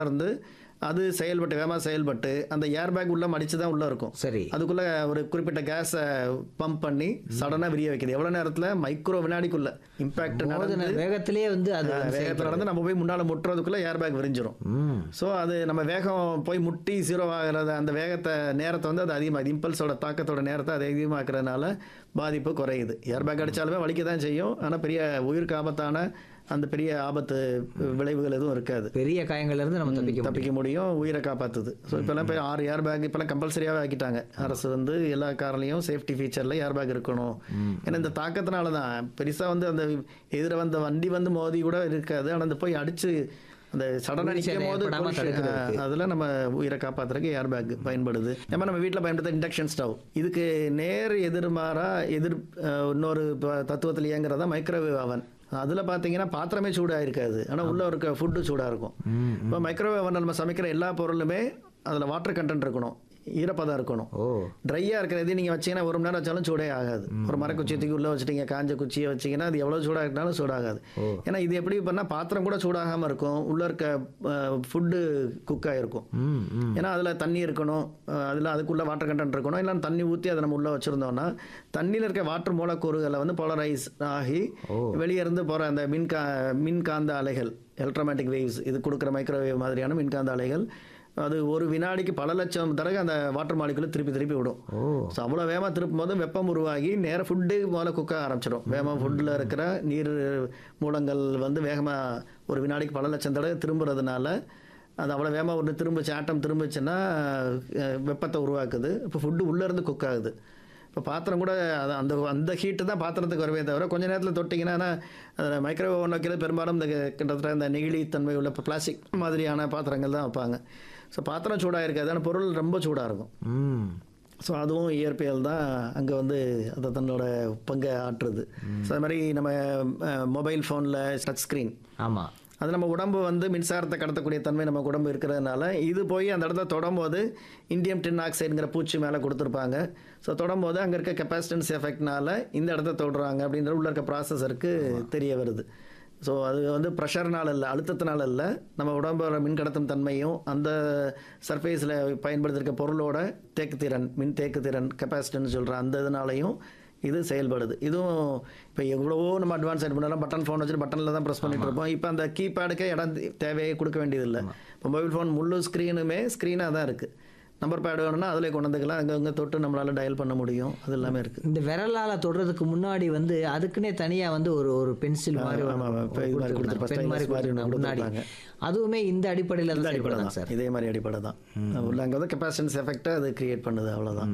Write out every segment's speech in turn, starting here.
இருந்து அது செயல்பட்டு வேகமாக செயல்பட்டு அந்த ஏர் பேக் உள்ள மடிச்சு தான் உள்ள இருக்கும் சரி அதுக்குள்ள ஒரு குறிப்பிட்ட கேஸை பம்ப் பண்ணி சடனா விரிய வைக்குது எவ்வளவு நேரத்துல மைக்ரோ வினாடிக்குள்ள இம்பாக்ட் மோதின நடந்து வேகத்திலே வந்து அது வந்து வேகத்தில் நடந்து நம்ம போய் முன்னால முட்டுறதுக்குள்ள ஏர் பேக் விரிஞ்சிரும் ம் ஸோ அது நம்ம வேகம் போய் முட்டி ஜீரோ ஆகிறத அந்த வேகத்தை நேரத்தை வந்து அது அதிகமாக இம்பல்ஸோட தாக்கத்தோட நேரத்தை அது அதிகமாக்குறதுனால பாதிப்பு குறையுது ஏர் பேக் அடித்தாலுமே வலிக்க தான் செய்யும் ஆனால் பெரிய உயிருக்கு ஆபத்தான அந்த பெரிய ஆபத்து விளைவுகள் எதுவும் இருக்காது பெரிய காயங்கள்ல இருந்து நம்ம தப்பிக்க முடியும் தப்பிக்க முடியும் உயிரை காப்பாத்துது ஸோ இப்போல்லாம் போய் ஆறு ஏர் பேக் இப்போல்லாம் கம்பல்சரியாகவே ஆக்கிட்டாங்க அரசு வந்து எல்லா கார்லையும் சேஃப்டி ஃபீச்சரில் ஏர் பேக் இருக்கணும் ஏன்னா இந்த தாக்கத்தினால தான் பெருசாக வந்து அந்த எதிர வந்த வண்டி வந்து மோதி கூட இருக்காது ஆனால் அந்த போய் அடிச்சு அந்த சடனாக உயிர் சேதம் நிற்கும் போது ஏற்படாம collision, தடுக்கிறதுக்கு. ஆ, அதில் நம்ம உயிரை காப்பாத்துறதுக்கு ஏர் பேக் பயன்படுது நம்ம நம்ம வீட்டில் பயன்படுத்த இண்டக்ஷன் ஸ்டவ் இதுக்கு நேர் எதிர்மாறா எதிர் அஹ், இன்னொரு ப- தத்துவத்தில் இயங்குறதா மைக்ரோவேவ் அவன் அதில் பார்த்தீங்கன்னா பாத்திரமே சூடாக இருக்காது ஆனால் உள்ள இருக்க ஃபுட்டு சூடாக இருக்கும் இப்போ மைக்ரோவேவ் அவனில் நம்ம சமைக்கிற எல்லா பொருளுமே அதில் வாட்டர் கண்டென்ட் இருக்கணும் ஈரப்பதம் இருக்கணும் ஓ ட்ரையாக இருக்கிறது நீங்கள் வச்சீங்கன்னா ஒரு மணி நேரம் வச்சாலும் சூடே ஆகாது ஒரு மரக்குச்சி தூக்கி உள்ளே வச்சிட்டீங்க காஞ்ச குச்சியை வச்சீங்கன்னா அது எவ்வளோ சூடாக இருந்தாலும் சூடாகாது ஏன்னா இது எப்படி பண்ணால் பாத்திரம் கூட சூடாகாமல் இருக்கும் உள்ளே இருக்க ஃபுட்டு குக் ஆகிருக்கும் ம் ம் ஏன்னா அதில் தண்ணி இருக்கணும் அதில் அதுக்குள்ள வாட்டர் கண்டென்ட் இருக்கணும் இல்லை தண்ணி ஊற்றி அதை நம்ம உள்ளே வச்சுருந்தோம்னா தண்ணியில் இருக்க வாட்டர் மூலக்கூறுகளை வந்து போலரைஸ் ஆகி வெளியே இருந்து போகிற அந்த மின்கா மின்காந்த அலைகள் எலக்ட்ரோமேட்டிக் வேவ்ஸ் இது கொடுக்குற மைக்ரோவேவ் மாதிரியான மின்காந்த அலைகள் அது ஒரு வினாடிக்கு பல லட்சம் தடவை அந்த வாட்டர் மாலிகுல திருப்பி திருப்பி விடும் ஓ ஸோ அவ்வளோ வேகமாக திருப்பும் போது வெப்பம் உருவாகி நேராக ஃபுட்டு முதல்ல குக்க ஆரம்பிச்சிடும் வேகமாக ஃபுட்டில் இருக்கிற நீர் மூலங்கள் வந்து வேகமாக ஒரு வினாடிக்கு பல லட்சம் தடவை திரும்புறதுனால அது அவ்வளோ வேகமாக ஒன்று திரும்பிச்சு ஆட்டம் திரும்பிச்சுன்னா அஹ், வெப்பத்தை உருவாக்குது இப்போ ஃபுட்டு உள்ளேருந்து குக் ஆகுது இப்போ பாத்திரம் கூட அது அந்த அந்த ஹீட்டு தான் பாத்திரத்துக்கு வரவே தவிர கொஞ்ச நேரத்தில் தொட்டிங்கன்னா அதில் மைக்ரோவேவ் ஓவன் வைக்கிறது பெரும்பாலும் இந்த கிட்டத்தட்ட இந்த நெகிழித்தன்மை உள்ள பிளாஸ்டிக் மாதிரியான பாத்திரங்கள் தான் வைப்பாங்க ஸோ பாத்திரம் சூடாக இருக்காது ஆனால் பொருள் ரொம்ப சூடாக இருக்கும் ம் ஸோ அதுவும் இயற்பியல் தான் அங்கே வந்து அதை தன்னோட பங்கை ஆற்றுது ஸோ அது மாதிரி நம்ம மொபைல் ஃபோனில் டச் ஸ்க்ரீன் ஆமா அது நம்ம உடம்பு வந்து மின்சாரத்தை கடத்தக்கூடிய தன்மை நம்ம உடம்பு இருக்கிறதுனால இது போய் அந்த இடத்த தொடும்போது இண்டியம் டின் ஆக்சைடுங்கிற பூச்சி மேலே கொடுத்துருப்பாங்க ஸோ தொடும்போது அங்கே இருக்க கெப்பாசிட்டன்ஸ் எஃபெக்ட்னால இந்த இடத்த தொடுறாங்க அப்படின்ற உள்ள இருக்க ப்ராசஸருக்கு தெரிய வருது ஸோ அது வந்து ப்ரெஷர்னால இல்லை அழுத்தத்தினால இல்லை நம்ம உடம்போட மின்கடத்தும் தன்மையும் அந்த சர்ஃபேஸில் பயன்படுத்திருக்க பொருளோட தேக்குத்திறன் மின் தேக்குத்திறன் கெப்பாசிட்டன்ஸ் சொல்கிற அந்த இதனாலையும் இது செயல்படுது இதுவும் இப்போ எவ்வளவோ நம்ம அட்வான்ஸ் ஆகிட்டு பண்ணலாம் பட்டன் ஃபோன் வச்சுட்டு பட்டனில் தான் ப்ரெஸ் பண்ணிட்டு இருப்போம் இப்போ அந்த கீபேடுக்கே இடம் தே- தேவையே கொடுக்க வேண்டியதில்லை இப்போ மொபைல் ஃபோன் முழு ஸ்க்ரீனுமே ஸ்க்ரீனாக தான் இருக்குது நம்பர் பேட் வேணும்னா அதிலே கொண்டு வந்துக்கலாம் அங்கங்கே தொட்டு நம்மளால் டயல் பண்ண முடியும் அது எல்லாமே இருக்குது இந்த விரலால தொடுறதுக்கு முன்னாடி வந்து அதுக்குன்னே தனியா வந்து ஒரு ஒரு பென்சில் மாதிரி ஆமா, ஆமா. இப்ப இது மாதிரி கொடுத்திருந்தாங்க. கொடுத்திருப்பாங்க. பென் மாதிரி stylus மாதிரி கொடுத்திருந்தாங்க முன்னாடி அதுவுமே இந்த அடிப்படையில் தான் அடிப்படை செயல்படுதாங்க தான் சார் இதே மாதிரி அடிப்படை தான் உள்ள அங்கே வந்து கெப்பாசிட்டன்ஸ் எஃபெக்டை அது கிரியேட் பண்ணுது அவ்வளோதான்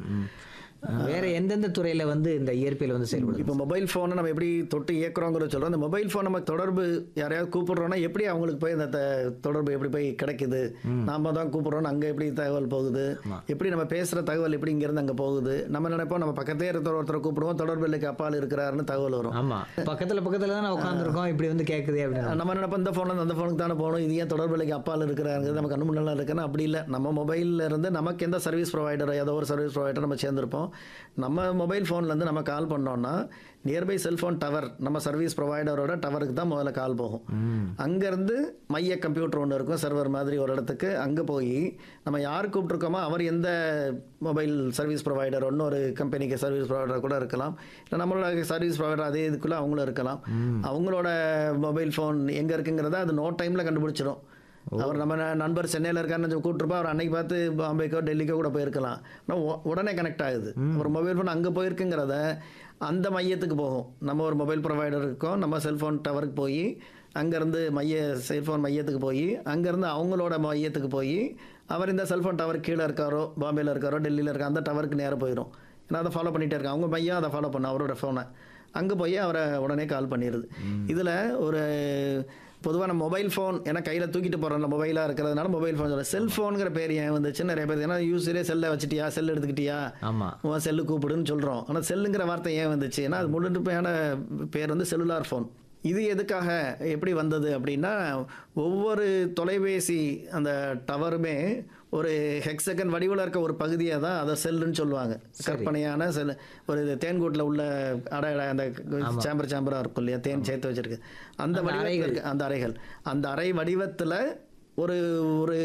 வேற எந்தெந்த துறையில வந்து இந்த இயற்பியல் வந்து செயல்படுது இப்போ மொபைல் ஃபோனை நம்ம எப்படி தொட்டு இயக்குறோங்கிறத சொல்கிறோம் அந்த மொபைல் ஃபோன் நம்ம தொடர்பு யாரையாவது கூப்பிடுறோம்னா எப்படி அவங்களுக்கு போய் அந்த த- தொடர்பு எப்படி போய் கிடைக்குது நாம தான் கூப்பிடுறோம் அங்கே எப்படி தகவல் போகுது எப்படி நம்ம பேசுகிற தகவல் எப்படி இங்கேருந்து அங்கே போகுது நம்ம நினைப்போம் நம்ம பக்கத்தே இருக்கிற ஒருத்தரை கூப்பிடுவோம் தொடர்பு இல்லைக்கு அப்பால் இருக்கிறாருன்னு தகவல் வரும் ஆமா பக்கத்துல பக்கத்துல தான் உட்காந்துருக்கோம் இப்படி வந்து கேக்குதே அப்படின்னு நம்ம நினைப்போம் இந்த ஃபோனில் அந்த ஃபோனுக்கு தானே போகணும் இது ஏன் தொடர்பு இல்லைக்கு அப்பால் இருக்கிறாங்க நம்ம கண்ணு முன்னால இருக்குன்னா அப்படி இல்லை நம்ம மொபைல்ல இருந்து நமக்கு எந்த சர்வீஸ் ப்ரொவைடர் ஏதோ ஒரு சர்வீஸ் ப்ரொவைடர் நம்ம சேர்ந்திருப்போம் நம்ம மொபைல் ஃபோன்லேருந்து நம்ம கால் பண்ணோம்னா நியர்பை செல்ஃபோன் டவர் நம்ம சர்வீஸ் ப்ரொவைடரோட டவருக்கு தான் முதல்ல கால் போகும் அங்கேருந்து மைய கம்ப்யூட்டர் ஒன்று இருக்கும் சர்வர் மாதிரி ஒரு இடத்துக்கு அங்கே போய் நம்ம யார் கூப்பிட்ருக்கோமோ அவர் எந்த மொபைல் சர்வீஸ் ப்ரொவைடர் இன்னொரு கம்பெனிக்கு சர்வீஸ் ப்ரொவைடர் கூட இருக்கலாம் இல்லை நம்மளோட சர்வீஸ் ப்ரொவைடர் அதே இதுக்குள்ளே அவங்களும் இருக்கலாம் அவங்களோட மொபைல் ஃபோன் எங்கே இருக்குங்கிறத அது நோ டைமில் கண்டுபிடிச்சிடும் அவர் நம்ம ந- நண்பர் சென்னையில் இருக்காருன்னு கூப்பிட்டுருப்பா அவர் அன்னைக்கு பார்த்து பாம்பேக்கோ டெல்லிக்கோ கூட போயிருக்கலாம் ஆனால் உ- உடனே கனெக்ட் ஆகுது ஒரு மொபைல் ஃபோன் அங்கே போயிருக்குங்கிறத அந்த மையத்துக்கு போகும் நம்ம ஒரு மொபைல் ப்ரொவைடர் இருக்கோம் நம்ம செல்ஃபோன் டவருக்கு போய் அங்கேருந்து மைய செல்ஃபோன் மையத்துக்கு போய் அங்கேருந்து அவங்களோட மையத்துக்கு போய் அவர் இந்த செல்ஃபோன் டவர் கீழே இருக்காரோ பாம்பேயில் இருக்காரோ டெல்லியில் இருக்காரோ அந்த டவருக்கு நேராக போயிடும் ஏன்னா அதை ஃபாலோ பண்ணிகிட்டே இருக்காங்க அவங்க மையம் அதை ஃபாலோ பண்ணும் அவரோட ஃபோனை அங்கே போய் அவரை உடனே கால் பண்ணிடுது இதில் ஒரு பொதுவாக நம்ம மொபைல் ஃபோன் ஏன்னா கையில் தூக்கிட்டு போகிறோம் மொபைலாக இருக்கிறதுனால மொபைல் ஃபோன் சொல்ல செல்ஃபோனுங்கிற பேர் ஏன் வந்துச்சு நிறைய பேர் ஏன்னா யூஸரே செல்லை வச்சுட்டியா செல் எடுத்துக்கிட்டியா ஆமா உன் செல்லு கூப்பிடுன்னு சொல்கிறோம் ஆனால் செல்லுங்கிற வார்த்தை ஏன் வந்துச்சு ஏன்னா அது முழுமையான பேர் வந்து செல்லுலார் ஃபோன் இது எதுக்காக எப்படி வந்தது அப்படின்னா ஒவ்வொரு தொலைபேசி அந்த டவருமே ஒரு ஹெக்ஸகன் வடிவில் இருக்க ஒரு பகுதியை தான் அதை செல்லுன்னு சொல்லுவாங்க கற்பனையான செல் ஒரு இது தேன்கூட்டில் உள்ள அடை அடை அந்த சேம்பர் சேம்பராக இருக்கும் இல்லையா தேன் சேர்த்து வச்சிருக்கு அந்த வடிவத்தில் இருக்கு அந்த அறைகள் அந்த அறை வடிவத்தில் ஒரு ஒரு